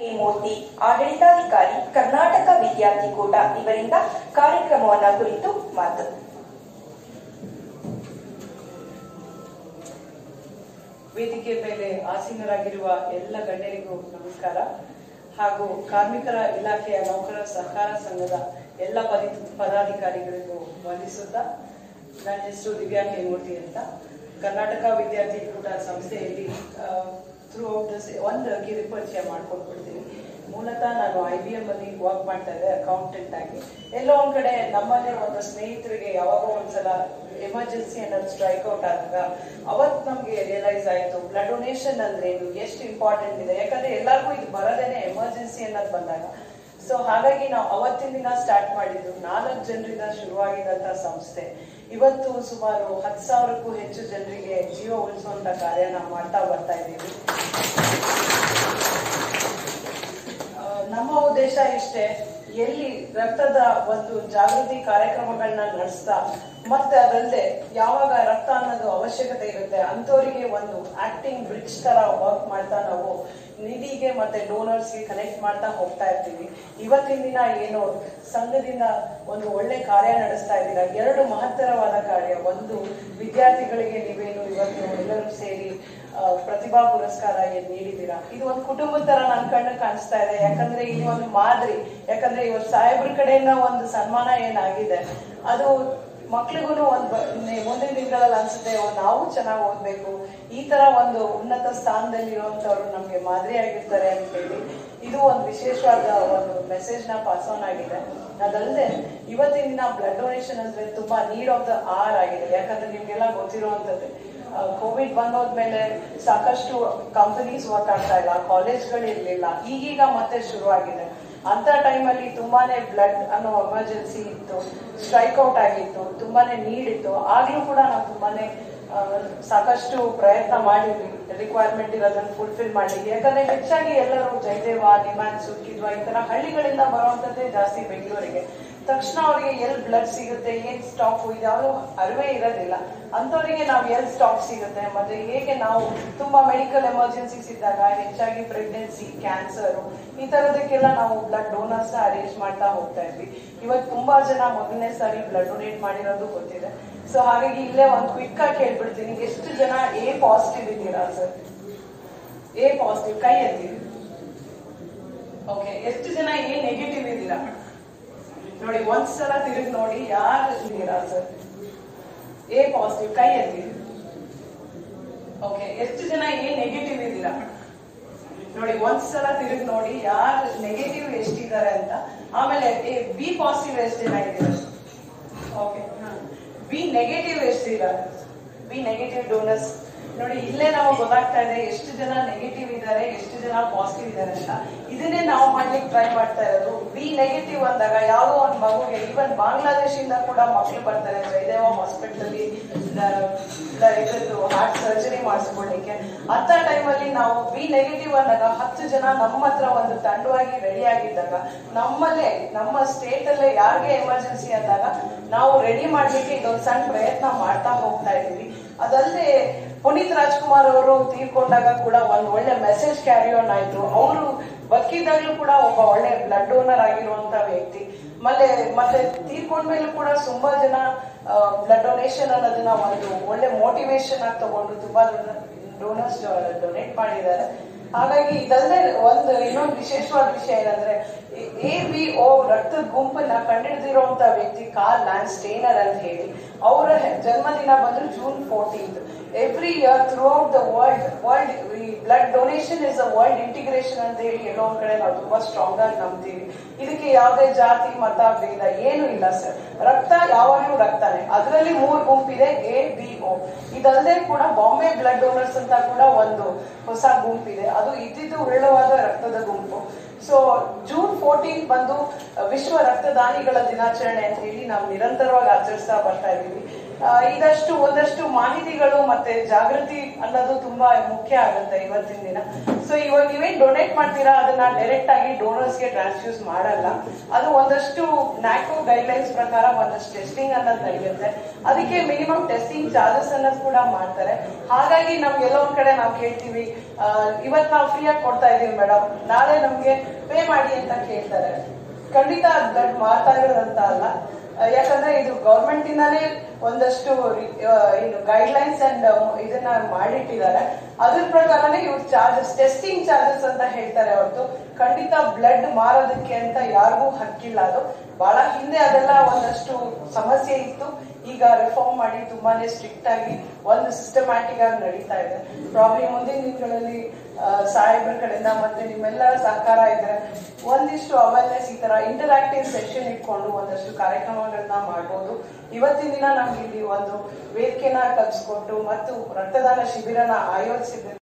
K ಮೂರ್ತಿ ಆಡಳಿತಾಧಿಕಾರಿ ಕರ್ನಾಟಕ ವಿದ್ಯಾರ್ಥಿ ಕೂಟ ಇವರಿಂದ ಕಾರ್ಯಕ್ರಮವನ್ನ ಕುರಿತು ಮಾತು ವೇದಿಕೆ ಮೇಲೆ ಆಸೀನರಾಗಿರುವ ಎಲ್ಲ ಗಣ್ಯರಿಗೂ ನಮಸ್ಕಾರ ಹಾಗೂ ಕಾರ್ಮಿಕರ ಇಲಾಖೆಯ ನೌಕರರ ಸಹಕಾರ ಸಂಘದ ಎಲ್ಲ ಪದಿ ಪದಾಧಿಕಾರಿಗಳಿಗೂ ವಂದಿಸುತ್ತಾ ನನ್ನ ಹೆಸರು ದಿವ್ಯಾ ಹೇಮೂರ್ತಿ ಅಂತ ಕರ್ನಾಟಕ ವಿದ್ಯಾರ್ಥಿ ಕೂಟ ಸಂಸ್ಥೆಯಲ್ಲಿ ಥ್ರೂ ಔಟ್ ದ ಒಂದು ಕಿರು ಪರಿಚಯ ಮಾಡ್ಕೊಂಡ್ಬಿಡ್ತೀನಿ ಮೂಲತಃ ನಾನು ಐ ಬಿ ಎಂ ಅಲ್ಲಿ ವರ್ಕ್ ಮಾಡ್ತಾ ಇದ್ದೆ ಅಕೌಂಟೆಂಟ್ ಆಗಿ ಎಲ್ಲೋ ಒಂದ್ ಕಡೆ ನಮ್ಮಲ್ಲೇ ಒಂದು ಸ್ನೇಹಿತರಿಗೆ ಯಾವಾಗೋ ಒಂದ್ಸಲ ಎಮರ್ಜೆನ್ಸಿ ಅನ್ನೋದು ಸ್ಟ್ರೈಕ್ ಔಟ್ ಆದಾಗ ಅವತ್ ನಮ್ಗೆ ರಿಯಲೈಸ್ ಆಯ್ತು ಬ್ಲಡ್ ಡೊನೇಷನ್ ಅಂದ್ರೆ ಏನು ಎಷ್ಟು ಇಂಪಾರ್ಟೆಂಟ್ ಇದೆ ಯಾಕಂದ್ರೆ ಎಲ್ಲರಿಗೂ ಇದು ಬರೋದೇನೆ ಎಮರ್ಜೆನ್ಸಿ ಅನ್ನೋದು ಬಂದಾಗ ಸೊ ಹಾಗಾಗಿ ನಾವು ಅವತ್ತಿನ ದಿನ ಸ್ಟಾರ್ಟ್ ಮಾಡಿದ್ದು ನಾಲ್ಕು ಜನರಿಂದ ಶುರುವಾಗಿದ್ದಂತ ಸಂಸ್ಥೆ ಇವತ್ತು ಸುಮಾರು ಹತ್ತು ಸಾವಿರಕ್ಕೂ ಹೆಚ್ಚು ಜನರಿಗೆ ಜೀವ ಉಳಿಸುವಂತ ಕಾರ್ಯ ನಾವು ಮಾಡ್ತಾ ಬರ್ತಾ ಇದ್ದೀವಿ ಆ, ನಮ್ಮ ಉದ್ದೇಶ ಇಷ್ಟೇ ಎಲ್ಲಿ ರಕ್ತದ ಒಂದು ಜಾಗೃತಿ ಕಾರ್ಯಕ್ರಮಗಳನ್ನ ನಡೆಸ್ತಾ ಮತ್ತೆ ಅದಲ್ಲದೆ ಯಾವಾಗ ರಕ್ತ ಅನ್ನೋದು ಅವಶ್ಯಕತೆ ಇರುತ್ತೆ ಅಂಥವರಿಗೆ ಒಂದು ಆಕ್ಟಿಂಗ್ ಬ್ರಿಡ್ಜ್ ತರ ವರ್ಕ್ ಮಾಡ್ತಾ ನಾವು ನಿಧಿಗೆ ಮತ್ತೆ ಡೋನರ್ಸ್ಗೆ ಕನೆಕ್ಟ್ ಮಾಡ್ತಾ ಹೋಗ್ತಾ ಇರ್ತೀವಿ ಇವತ್ತಿನ ದಿನ ಏನು ಸಂಘದಿಂದ ಒಂದು ಒಳ್ಳೆ ಕಾರ್ಯ ನಡೆಸ್ತಾ ಇದ್ದೀರಾ ಎರಡು ಮಹತ್ತರವಾದ ಕಾರ್ಯ ಒಂದು ವಿದ್ಯಾರ್ಥಿಗಳಿಗೆ ನೀವೇನು ಇವತ್ತು ಎಲ್ಲರೂ ಸೇರಿ ಆ, ಪ್ರತಿಭಾ ಪುರಸ್ಕಾರ ಏನ್ ನೀಡಿದ್ದೀರಾ ಇದು ಒಂದು ಕುಟುಂಬದ ತರ ನನ್ನ ಕಣ್ಣು ಕಾಣಿಸ್ತಾ ಇದೆ ಯಾಕಂದ್ರೆ ಇಲ್ಲಿ ಒಂದು ಮಾದರಿ ಯಾಕಂದ್ರೆ ಇವತ್ತು ಸಾಹೇಬ್ರ ಕಡೆಯಿಂದ ಒಂದು ಸನ್ಮಾನ ಏನಾಗಿದೆ ಅದು ಮಕ್ಳಿಗೂ ಒಂದು ಬ- ನೆ- ಮುಂದಿನ ದಿನಗಳಲ್ಲಿ ಅನ್ಸುತ್ತೆ ಓ, ನಾವು ಚೆನ್ನಾಗಿ ಓದ್ಬೇಕು ಈ ತರ ಒಂದು ಉನ್ನತ ಸ್ಥಾನದಲ್ಲಿ ಇರುವಂತವ್ರು ನಮ್ಗೆ ಮಾದರಿ ಆಗಿರ್ತಾರೆ ಅಂತ ಹೇಳಿ ಇದು ಒಂದು ವಿಶೇಷವಾದ ಒಂದು ಮೆಸೇಜ್ ನ ಪಾಸ್ ಆನ್ ಆಗಿದೆ ಅದಲ್ಲದೆ ಇವತ್ತಿನ ದಿನ ಬ್ಲಡ್ ಡೊನೇಷನ್ ಅಂದ್ರೆ ತುಂಬಾ ನೀಡ್ ಆಫ್ ದ ಆರ್ ಆಗಿದೆ ಯಾಕಂದ್ರೆ ನಿಮ್ಗೆಲ್ಲ ಗೊತ್ತಿರುವಂತದ್ದು ಕೋವಿಡ್ ಬಂದೋದ್ಮೇಲೆ ಸಾಕಷ್ಟು ಕಂಪನೀಸ್ ವರ್ಕ್ ಆಗ್ತಾ ಇಲ್ಲ ಕಾಲೇಜ್ಗಳು ಇರ್ಲಿಲ್ಲ ಈಗೀಗ ಮತ್ತೆ ಶುರುವಾಗಿದೆ ಅಂತ ಟೈಮಲ್ಲಿ ತುಂಬಾನೇ ಬ್ಲಡ್ ಅನ್ನೋ ಎಮರ್ಜೆನ್ಸಿ ಇತ್ತು ಸ್ಟ್ರೈಕ್ ಔಟ್ ಆಗಿತ್ತು ತುಂಬಾನೇ ನೀಡ್ ಇತ್ತು ಆಗ್ಲೂ ಕೂಡ ನಾವು ತುಂಬಾನೇ ಆ, ಸಾಕಷ್ಟು ಪ್ರಯತ್ನ ಮಾಡಿದ್ವಿ ರಿಕ್ವೈರ್ಮೆಂಟ್ ಇರೋದನ್ನ ಫುಲ್ಫಿಲ್ ಮಾಡ್ಲಿಕ್ಕೆ ಯಾಕಂದ್ರೆ ಹೆಚ್ಚಾಗಿ ಎಲ್ಲರೂ ಜಯದೇವ ನಿಮಾನ್ಸು ಕಿದ್ವಾ ಈ ತರ ಹಳ್ಳಿಗಳಿಂದ ಬರುವಂತದ್ದೇ ಜಾಸ್ತಿ ಬೆಂಗಳೂರಿಗೆ ತಕ್ಷಣ ಅವರಿಗೆ ಎಲ್ಲಿ ಬ್ಲಡ್ ಸಿಗುತ್ತೆ ಏನ್ ಸ್ಟಾಕ್ ಇದ್ಯಾವುದು ಅರಿವೇ ಇರೋದಿಲ್ಲ ಅಂತವರಿಗೆ ನಾವು ಎಲ್ಲಿ ಸ್ಟಾಕ್ ಸಿಗುತ್ತೆ ಮತ್ತೆ ಹೇಗೆ ನಾವು ತುಂಬಾ ಮೆಡಿಕಲ್ ಎಮರ್ಜೆನ್ಸೀಸ್ ಇದ್ದಾಗ ಹೆಚ್ಚಾಗಿ ಪ್ರೆಗ್ನೆನ್ಸಿ ಕ್ಯಾನ್ಸರ್ ಈ ತರದಕ್ಕೆಲ್ಲ ನಾವು ಬ್ಲಡ್ ಡೋನರ್ಸ್ ಅರೇಂಜ್ ಮಾಡ್ತಾ ಹೋಗ್ತಾ ಇದ್ವಿ ಇವತ್ತು ತುಂಬಾ ಜನ ಮೊದಲನೇ ಸಾರಿ ಬ್ಲಡ್ ಡೊನೇಟ್ ಮಾಡಿರೋದು ಗೊತ್ತಿದೆ ಸೊ ಹಾಗಾಗಿ ಇಲ್ಲೇ ಒಂದು ಕ್ವಿಕ್ ಆಗಿ ಕೇಳ್ಬಿಡ್ತೀನಿ ಎಷ್ಟು ಜನ ಎ ಪಾಸಿಟಿವ್ ಇದ್ದೀರಾ ಸರ್ ಎ ಪಾಸಿಟಿವ್ ಕೈ ಎತ್ತೀವಿ ಓಕೆ ಎಷ್ಟು ಜನ ಎ ನೆಗೆಟಿವ್ ಇದ್ದೀರಾ ನೋಡಿ ಒಂದ್ಸಲ ತಿರುಗಿ ನೋಡಿ ಯಾರು ಇದ್ದೀರಾ ಸರ್ ಎ ಪಾಸಿಟಿವ್ ಕೈ ಎತ್ತೀವಿ ಓಕೆ ಎಷ್ಟು ಜನ ಎ ನೆಗೆಟಿವ್ ಇದ್ದೀರಾ ನೋಡಿ ಒಂದ್ಸಲ ತಿರುಗಿ ನೋಡಿ ಯಾರು ನೆಗೆಟಿವ್ ಎಷ್ಟಿದ್ದಾರೆ ಅಂತ ಆಮೇಲೆ ಬಿ ಪಾಸಿಟಿವ್ ಎಷ್ಟು ಜನ ಇದ್ದೀರಾ ಓಕೆ ಬಿ ನೆಗೆಟಿವ್ ಎಷ್ಟಿದ್ದಾರೆ ಬಿ ನೆಗೆಟಿವ್ ಡೋನರ್ಸ್ ನೋಡಿ ಇಲ್ಲೇ ನಾವು ಗೊತ್ತಾಗ್ತಾ ಇದೆ ಎಷ್ಟು ಜನ ನೆಗೆಟಿವ್ ಇದ್ದಾರೆ ಎಷ್ಟು ಜನ ಪಾಸಿಟಿವ್ ಇದ್ದಾರೆ ಅಂತ ಇದನ್ನೇ ನಾವು ಮಾಡ್ಲಿಕ್ಕೆ ಟ್ರೈ ಮಾಡ್ತಾ ಇರೋದು ಬಿ ನೆಗೆಟಿವ್ ಅಂದಾಗ ಯಾವುದೋ ಒಂದು ಮಗುಗೆ ಈವನ್ ಬಾಂಗ್ಲಾದೇಶಿಂದ ಕೂಡ ಮಕ್ಳು ಬರ್ತಾರೆ ಜಯದೇವ ಹಾಸ್ಪಿಟಲ್ ಇದ್ರದ್ದು ಹಾರ್ಟ್ ಸರ್ಜರಿ ಮಾಡಿಸ್ಕೊಳ್ಳಿಕ್ಕೆ ಅಂತ ಟೈಮಲ್ಲಿ ನಾವು ಬಿ ನೆಗೆಟಿವ್ ಅಂದಾಗ ಹತ್ತು ಜನ ನಮ್ಮ ಹತ್ರ ಒಂದು ತಂಡವಾಗಿ ರೆಡಿ ಆಗಿದ್ದಾಗ ನಮ್ಮಲ್ಲೇ ನಮ್ಮ ಸ್ಟೇಟ್ ಅಲ್ಲೇ ಯಾರಿಗೆ ಎಮರ್ಜೆನ್ಸಿ ಅಂದಾಗ ನಾವು ರೆಡಿ ಮಾಡ್ಲಿಕ್ಕೆ ಇದೊಂದು ಸಣ್ಣ ಪ್ರಯತ್ನ ಮಾಡ್ತಾ ಹೋಗ್ತಾ ಇದೀವಿ ಅದಲ್ಲದೆ ಪುನೀತ್ ರಾಜ್ಕುಮಾರ್ ಅವರು ತೀರ್ಕೊಂಡಾಗ ಕೂಡ ಒಂದು ಒಳ್ಳೆ ಮೆಸೇಜ್ ಕ್ಯಾರಿ ಆನ್ ಆಯ್ತು ಅವರು ಬದುಕಿದಾಗ್ಲೂ ಕೂಡ ಒಬ್ಬ ಒಳ್ಳೆ ಬ್ಲಡ್ ಡೋನರ್ ಆಗಿರುವಂತ ವ್ಯಕ್ತಿ ಮತ್ತೆ ಮತ್ತೆ ತೀರ್ಕೊಂಡ್ಮೇಲೂ ಕೂಡ ತುಂಬಾ ಜನ ಬ್ಲಡ್ ಡೊನೇಷನ್ ಅನ್ನೋದನ್ನ ಒಂದು ಒಳ್ಳೆ ಮೋಟಿವೇಶನ್ ಆಗಿ ತಗೊಂಡು ತುಂಬಾ ಡೋನರ್ಸ್ ಡೊನೇಟ್ ಮಾಡಿದ್ದಾರೆ ಹಾಗಾಗಿ ಇದಲ್ಲದೆ ಒಂದು ಇನ್ನೊಂದು ವಿಶೇಷವಾದ ವಿಷಯ ಏನಂದ್ರೆ ಎ ಬಿ ಓ ರಕ್ತದ ಗುಂಪನ್ನ ಕಂಡಿಡಿದಿರುವಂತ ವ್ಯಕ್ತಿ ಕಾರ್ ಲ್ಯಾನ್ ಸ್ಟೇನರ್ ಅಂತ ಹೇಳಿ ಅವರ ಜನ್ಮದಿನ ಬಂದು June fourteenth every year throughout the world world blood donation is a world integration ಅಂತ ಹೇಳಿ ಎಲ್ಲೋ ಒಂದ್ ಕಡೆ ನಾವು ತುಂಬಾ ಸ್ಟ್ರಾಂಗ್ ಆಗಿ ನಂಬ್ತೀವಿ ಇದಕ್ಕೆ ಯಾವುದೇ ಜಾತಿ ಮತ ಭೇದ ಏನು ಇಲ್ಲ ಸರ್ ರಕ್ತ ಯಾವಾಗ್ಲೂ ರಕ್ತನೇ ಅದರಲ್ಲಿ ಮೂರ್ ಗುಂಪಿದೆ ಎ ಬಿ ಓ ಇದಲ್ಲದೆ ಕೂಡ ಬಾಂಬೆ ಬ್ಲಡ್ ಡೋನರ್ಸ್ ಅಂತ ಕೂಡ ಒಂದು ಹೊಸ ಗುಂಪಿದೆ ಅದು ಇದ್ದಿದ್ದು ವಿರಳವಾದ ರಕ್ತದ ಗುಂಪು ಸೊ ಜೂನ್ ಫೋರ್ಟೀನ್ ಬಂದು ವಿಶ್ವ ರಕ್ತದಾನಿಗಳ ದಿನಾಚರಣೆ ಅಂತ ಹೇಳಿ ನಾವು ನಿರಂತರವಾಗಿ ಆಚರಿಸ್ತಾ ಬರ್ತಾ ಇದೀವಿ ಆ, ಇದಷ್ಟು ಒಂದಷ್ಟು ಮಾಹಿತಿಗಳು ಮತ್ತೆ ಜಾಗೃತಿ ಅನ್ನೋದು ತುಂಬಾ ಮುಖ್ಯ ಆಗುತ್ತೆ ಇವತ್ತಿನ ದಿನ ಸೊ ಇವಾಗ ನೀವೇನ್ ಡೊನೇಟ್ ಮಾಡ್ತೀರಾ ಅದನ್ನ ಡೈರೆಕ್ಟ್ ಆಗಿ ಡೋನರ್ಸ್ ಗೆ ಟ್ರಾನ್ಸ್ಫ್ಯೂಸ್ ಮಾಡಲ್ಲ ಅದು ಒಂದಷ್ಟು ನ್ಯಾಕೋ ಗೈಡ್ಲೈನ್ಸ್ ಪ್ರಕಾರ ಒಂದಷ್ಟು ಟೆಸ್ಟಿಂಗ್ ಅನ್ನೋದು ನಡೆಯುತ್ತೆ ಅದಕ್ಕೆ ಮಿನಿಮಮ್ ಟೆಸ್ಟಿಂಗ್ ಚಾರ್ಜಸ್ ಅನ್ನೋದು ಕೂಡ ಮಾಡ್ತಾರೆ ಹಾಗಾಗಿ ನಮ್ಗೆ ಎಲ್ಲೋ ಒಂದ್ ಕಡೆ ನಾವು ಕೇಳ್ತೀವಿ ಆ, ಇವತ್ ನಾವು ಫ್ರೀಯಾಗಿ ಕೊಡ್ತಾ ಇದೀವಿ ಮೇಡಮ್ ನಾಳೆ ನಮ್ಗೆ ಪೇ ಮಾಡಿ ಅಂತ ಕೇಳ್ತಾರೆ ಖಂಡಿತ ಬ್ಲಡ್ ಮಾರ್ತಾ ಇರೋದಂತ ಅಲ್ಲ ಆ, ಯಾಕಂದ್ರೆ ಇದು ಗೌರ್ಮೆಂಟ್ ಇಂದಾನೇ ಒಂದಷ್ಟು ರಿ- ಆ, ಏನು ಗೈಡ್ಲೈನ್ಸ್ ಅಂಡ್ ಇದನ್ನ ಮಾಡಿಟ್ಟಿದ್ದಾರೆ ಅದ್ರ ಪ್ರಕಾರನೇ ಇವ್ರು ಚಾರ್ಜಸ್ ಟೆಸ್ಟಿಂಗ್ ಚಾರ್ಜಸ್ ಅಂತ ಹೇಳ್ತಾರೆ ಹೊರತು ಖಂಡಿತ ಬ್ಲಡ್ ಮಾರೋದಕ್ಕೆ ಅಂತ ಯಾರಿಗೂ ಹಕ್ಕಿಲ್ಲ ಅದು ಬಹಳ ಹಿಂದೆ ಅದೆಲ್ಲ ಒಂದಷ್ಟು ಸಮಸ್ಯೆ ಇತ್ತು ಈಗ ರಿಫಾರ್ಮ್ ಮಾಡಿ ತುಂಬಾನೇ ಸ್ಟ್ರಿಕ್ಟ್ ಆಗಿ ಒಂದು ಸಿಸ್ಟಮ್ಯಾಟಿಕ್ ಆಗಿ ನಡೀತಾ ಇದೆ ಪ್ರಾಬ್ಲಮ್ ಮುಂದಿನ ದಿನಗಳಲ್ಲಿ ಆ, ಸಾಹೇಬ್ರ ಕಡೆಯಿಂದ ಮತ್ತೆ ನಿಮ್ಮೆಲ್ಲರ ಸಹಕಾರ ಇದ್ರೆ ಒಂದಿಷ್ಟು ಅವೇರ್ನೆಸ್ ಈ ತರ ಇಂಟರಾಕ್ಟಿವ್ ಸೆಷನ್ ಇಟ್ಕೊಂಡು ಒಂದಷ್ಟು ಕಾರ್ಯಕ್ರಮಗಳನ್ನ ಮಾಡ್ಬೋದು ಇವತ್ತಿನ ದಿನ ನಮ್ಗೆ ಇಲ್ಲಿ ಒಂದು ವೇದಿಕೆನ ಕಲ್ಸ್ಕೊಟ್ಟು ಮತ್ತು ರಕ್ತದಾನ ಶಿಬಿರನ ಆಯೋಜಿಸಿದ್ರೆ